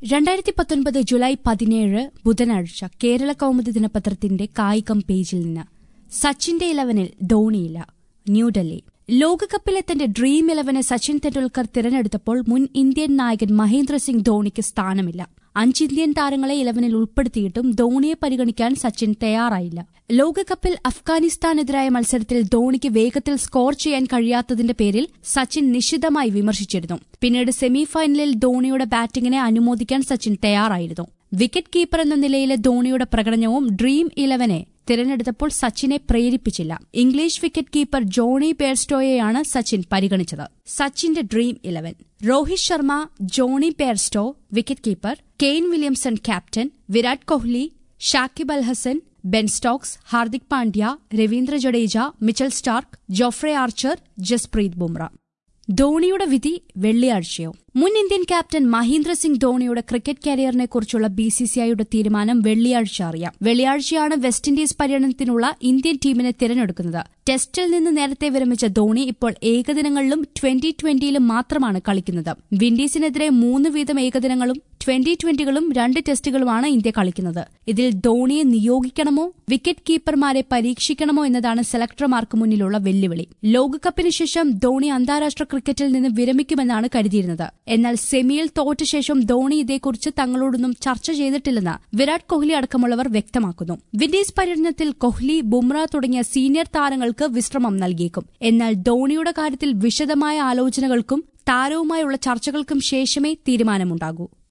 രണ്ടായിരത്തി പത്തൊൻപത് ജൂലൈ പതിനേഴ് ബുധനാഴ്ച കേരള കൗമുദി ദിനപത്രത്തിന്റെ കായികം പേജിൽ നിന്ന് സച്ചിന്റെ ഇലവനിൽ ധോണിയില്ല ന്യൂഡൽഹി ലോകകപ്പിലെ തന്റെ ഡ്രീം ഇലവനെ സച്ചിൻ തെണ്ടുൽക്കർ തിരഞ്ഞെടുത്തപ്പോൾ മുൻ ഇന്ത്യൻ നായകൻ മഹേന്ദ്ര സിംഗ് ധോണിക്ക് സ്ഥാനമില്ല അഞ്ച് ഇന്ത്യൻ താരങ്ങളെ ഇലവനിൽ ഉൾപ്പെടുത്തിയിട്ടും ധോണിയെ പരിഗണിക്കാൻ സച്ചിൻ തയ്യാറായില്ല ലോകകപ്പിൽ അഫ്ഗാനിസ്ഥാനെതിരായ മത്സരത്തിൽ ധോണിക്ക് വേഗത്തിൽ സ്കോർ ചെയ്യാൻ കഴിയാത്തതിന്റെ പേരിൽ സച്ചിൻ നിശിതമായി വിമർശിച്ചിരുന്നു പിന്നീട് സെമിഫൈനലിൽ ധോണിയുടെ ബാറ്റിംഗിനെ അനുമോദിക്കാൻ സച്ചിൻ തയ്യാറായിരുന്നു വിക്കറ്റ് കീപ്പർ എന്ന നിലയിലെ ധോണിയുടെ പ്രകടനവും ഡ്രീം ഇലവനെ തിരഞ്ഞെടുത്തപ്പോൾ സച്ചിനെ പ്രേരിപ്പിച്ചില്ല ഇംഗ്ലീഷ് വിക്കറ്റ് കീപ്പർ ജോണി പേർസ്റ്റോയെയാണ് സച്ചിൻ പരിഗണിച്ചത് സച്ചിന്റെ dream eleven Rohit Sharma Jonny Bairstow wicket keeper Kane Williamson captain Virat Kohli Shakib Al Hasan Ben Stokes Hardik Pandya Ravindra Jadeja Mitchell Starc Jofra Archer Jasprit Bumrah ധോണിയുടെ വിധി വെള്ളിയാഴ്ചയോ മുൻ ഇന്ത്യൻ ക്യാപ്റ്റൻ മഹീന്ദ്ര സിംഗ് ധോണിയുടെ ക്രിക്കറ്റ് കരിയറിനെ കുറിച്ചുള്ള ബിസിസിഐയുടെ തീരുമാനം വെള്ളിയാഴ്ച അറിയാം വെള്ളിയാഴ്ചയാണ് വെസ്റ്റ് ഇൻഡീസ് പര്യടനത്തിനുള്ള ഇന്ത്യൻ ടീമിനെ തിരഞ്ഞെടുക്കുന്നത് ടെസ്റ്റിൽ നിന്ന് നേരത്തെ വിരമിച്ച ധോണി ഇപ്പോൾ ഏകദിനങ്ങളിലും ട്വന്റി ട്വന്റിയിലും മാത്രമാണ് കളിക്കുന്നത് വിൻഡീസിനെതിരെ മൂന്ന് വീതം ഏകദിനങ്ങളും ട്വന്റി ട്വന്റികളും രണ്ട് ടെസ്റ്റുകളുമാണ് ഇന്ത്യ കളിക്കുന്നത് ഇതിൽ ധോണിയെ നിയോഗിക്കണമോ വിക്കറ്റ് കീപ്പർമാരെ പരീക്ഷിക്കണമോ എന്നതാണ് സെലക്ടർമാർക്ക് മുന്നിലുള്ള വെല്ലുവിളി ലോകകപ്പിന് ശേഷം ധോണി അന്താരാഷ്ട്ര ക്രിക്കറ്റിൽ നിന്ന് വിരമിക്കുമെന്നാണ് കരുതിയിരുന്നത് എന്നാൽ സെമിയിൽ തോറ്റ ശേഷം ധോണി ഇതേക്കുറിച്ച് തങ്ങളോടൊന്നും ചർച്ച ചെയ്തിട്ടില്ലെന്ന് വിരാട് കോഹ്ലി അടക്കമുള്ളവർ വ്യക്തമാക്കുന്നു വിൻഡീസ് പര്യടനത്തിൽ കോഹ്ലി ബുംറ തുടങ്ങിയ സീനിയർ താരങ്ങൾക്ക് വിശ്രമം നൽകിയേക്കും എന്നാൽ ധോണിയുടെ കാര്യത്തിൽ വിശദമായ ആലോചനകൾക്കും താരവുമായുള്ള ചർച്ചകൾക്കും ശേഷമേ തീരുമാനമുണ്ടാകൂ